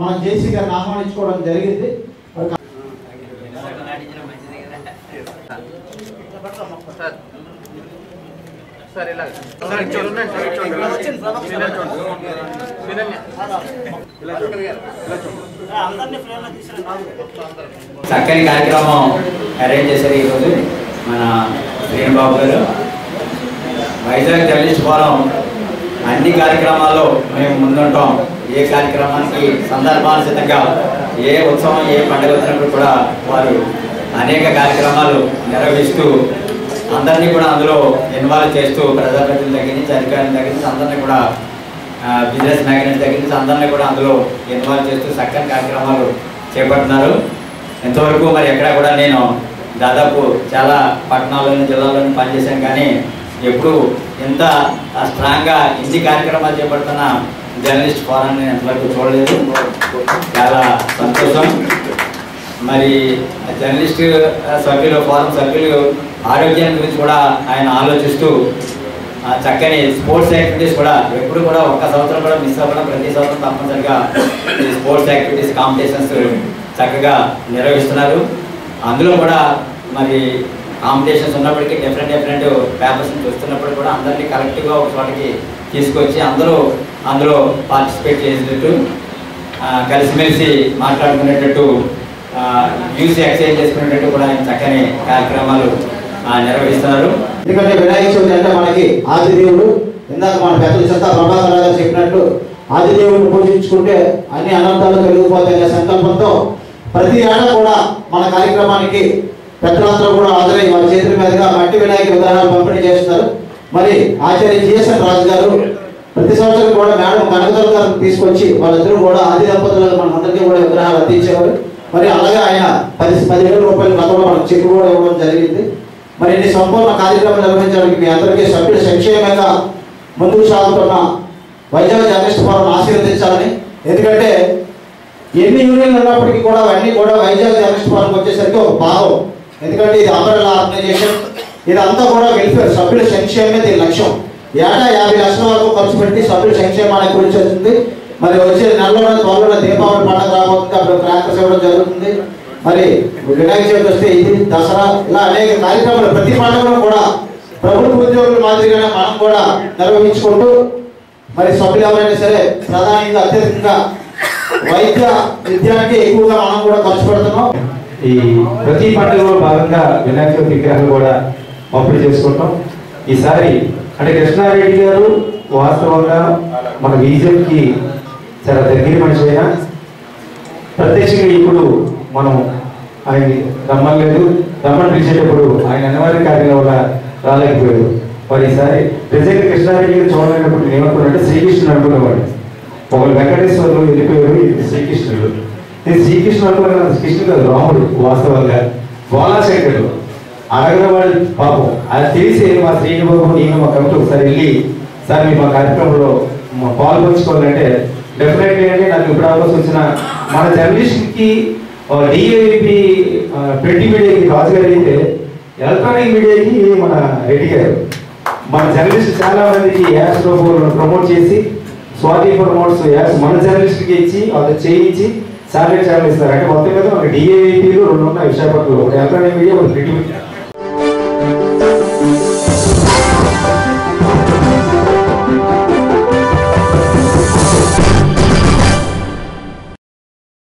మనం జేసీ గారిని ఆహ్వానించుకోవడం జరిగింది మరి సార్ ఇలా సార్ ఇటు చూడండి సార్ ఇటు చూడండి ఇలా చూడండి ఇలా చూడండి వినన్య ఇలా చూడండి ఇలా చూడండి చక్కని కార్యక్రమం అరేంజ్ చేశారు ఈరోజు మన శ్రీనిబాబు గారు వైజాగ్ జర్నలిస్ట్ ఫోరం అన్ని కార్యక్రమాల్లో మేము ముందుంటాం ఏ కార్యక్రమానికి సందర్భానుసితంగా ఏ ఉత్సవం ఏ పండుగ వచ్చినప్పుడు కూడా వారు అనేక కార్యక్రమాలు నిర్వహిస్తూ అందరినీ కూడా అందులో ఇన్వాల్వ్ చేస్తూ ప్రజాప్రతినిధుల దగ్గర నుంచి అధికారుల దగ్గర నుంచి అందరినీ కూడా బిజినెస్ మ్యాగ్నెట్ దగ్గర నుంచి అందరినీ కూడా అందులో ఇన్వాల్వ్ చేస్తూ చక్కని కార్యక్రమాలు చేపడుతున్నారు ఇంతవరకు మరి ఎక్కడ కూడా నేను దాదాపు చాలా పట్టణాల్లోని జిల్లాల్లోని పనిచేశాను కానీ ఎప్పుడు ఇంత స్ట్రాంగ్గా ఇన్ని కార్యక్రమాలు చేపడుతున్న జర్నలిస్ట్ ఫోరం నేను ఎంతవరకు చూడలేదు చాలా సంతోషం మరి జర్నలిస్ట్ సభ్యులు ఫోరం సభ్యులు ఆరోగ్యం గురించి కూడా ఆయన ఆలోచిస్తూ ఆ చక్కని స్పోర్ట్స్ యాక్టివిటీస్ కూడా ఎప్పుడు కూడా ఒక్క సంవత్సరం కూడా మిస్ అవ్వడం ప్రతి సంవత్సరం తప్పనిసరిగా ఈ స్పోర్ట్స్ యాక్టివిటీస్ కాంపిటీషన్స్ చక్కగా నిర్వహిస్తున్నారు అందులో కూడా మరి కాంపిటీషన్స్ ఉన్నప్పటికీ డిఫరెంట్ డిఫరెంట్ పేపర్స్ చూస్తున్నప్పుడు కూడా అందరినీ కలెక్టివ్గా ఒక చోటకి తీసుకొచ్చి అందరూ అందులో పార్టిసిపేట్ చేసేటట్టు ఆ, కలిసిమెలిసి మాట్లాడుకునేటట్టు వ్యూస్ ఎక్స్చేంజ్ చేసుకునేటట్టు కూడా ఆయన చక్కని కార్యక్రమాలు ఆ, నిర్వహిస్తున్నారు ఎందుకంటే వినాయక చవితి అంటే మనకి ఆదిదేవుడు ఇందాక మన పెద్దలు చెత్త ప్రభాకర్ రావు గారు చెప్పినట్టు ఆదిదేవుడిని పూజించుకుంటే అన్ని అనంతాలు తొలగిపోతాయనే సంకల్పంతో ప్రతి ఏడా కూడా మన కార్యక్రమానికి పెద్దలందరూ కూడా హాజరై వారి చేతుల మీదుగా మట్టి వినాయక విగ్రహాలు పంపిణీ చేస్తున్నారు మరి ఆచార్య జిఎస్ఎన్ రాజు గారు ప్రతి సంవత్సరం కూడా మేడం కనకదుర్గ గారిని తీసుకొచ్చి వాళ్ళిద్దరూ కూడా ఆది దంపతులకు మన అందరికీ కూడా విగ్రహాలు అందించేవారు మరి అలాగే ఆయన పది పదివేల రూపాయలు గతంలో మనకు చెక్ కూడా ఇవ్వడం జరిగింది మరి ఇన్ని సంపూర్ణ కార్యక్రమం నిర్వహించడానికి మీ అందరికీ సభ్యుల సంక్షేమంగా ముందుకు సాగుతున్న వైజాగ్ జర్నలిస్ట్ ఫోరం ఆశీర్వదించాలని ఎందుకంటే ఎన్ని యూనియన్లు ఉన్నప్పటికీ కూడా అవన్నీ కూడా వైజాగ్ జర్నలిస్ట్ ఫోరంకి వచ్చేసరికి ఒక భావం ఎందుకంటే ఇది అంబరెలా ఆర్గనైజేషన్ ఇదంతా కూడా వెల్ఫేర్ సభ్యుల సంక్షేమమే దీని లక్ష్యం ఏటా యాభై లక్షల వరకు ఖర్చు పెట్టి సభ్యుల సంక్షేమానికి గురించి వస్తుంది మరి వచ్చే నెలలో త్వరలో దీపావళి పండుగ రాబోతుంది అప్పుడు క్రాకర్స్ ఇవ్వడం జరుగుతుంది మరి వినాయక చవితి వస్తే ఇది దసరా ఇలా అనేక కార్యక్రమాలు ప్రతి పండుగలో కూడా ప్రభుత్వ ఉద్యోగుల మాదిరిగానే మనం కూడా నిర్వహించుకుంటూ మరి సభ్యులు ఎవరైనా సరే ప్రధానంగా అత్యధికంగా వైద్య విద్యానికి ఎక్కువగా మనం కూడా ఖర్చు పెడుతున్నాం ఈ ప్రతి పండుగలో భాగంగా వినాయక చవితి విగ్రహాలు కూడా పంపిణీ చేసుకుంటాం ఈసారి అంటే కృష్ణారెడ్డి గారు వాస్తవంగా మన బీజేపీకి చాలా దగ్గర మనిషి అయినా ప్రత్యక్షంగా ఇప్పుడు మనం ఆయన రమ్మలేదు రమ్మని పిలిచేటప్పుడు ఆయన అనివార్య కార్యాల వల్ల రాలేకపోయాడు మరి ఈసారి నిజంగా కృష్ణారెడ్డి గారు చూడలేనప్పుడు నేను ఏమనుకున్నానంటే శ్రీకృష్ణుడు అనుకునేవాడు ఒకరు వెంకటేశ్వరులు వెళ్ళిపోయారు ఇది శ్రీకృష్ణుడు నేను శ్రీకృష్ణుడు అనుకున్నాను కృష్ణుడు కాదు రాముడు వాస్తవంగా బాలాశంకరుడు అడగిన వాడు పాపం అది తెలిసి మా శ్రీనిబాబు నేను మా కమిటీ ఒకసారి వెళ్ళి సార్ మీరు మా కార్యక్రమంలో మా పాల్పంచుకోవాలంటే డెఫినెట్లీ అంటే నాకు ఇప్పుడు అవకాశం వచ్చిన మన జర్నలిస్ట్కి డిఏపి ప్రింట్ మీడియాకి రాజు గారు అయితే ఎలక్ట్రానిక్ మీడియాకి మన రెడ్డి గారు మన జర్నలిస్ట్ చాలా మందికి యాడ్స్ ప్రమోట్ చేసి స్వాతి ప్రమోట్స్ యాడ్స్ మన జర్నలిస్ట్కి ఇచ్చి అది చేయించి శాలరీ ఛానల్ ఇస్తారు అంటే మొత్తం మీద ఒక డిఏపీలు రెండు ఉన్నాయి విశాఖపట్నంలో ఒకటి ఎలక్ట్రానిక్ మీడియా ఒకటి ప్రింట్ మీడియా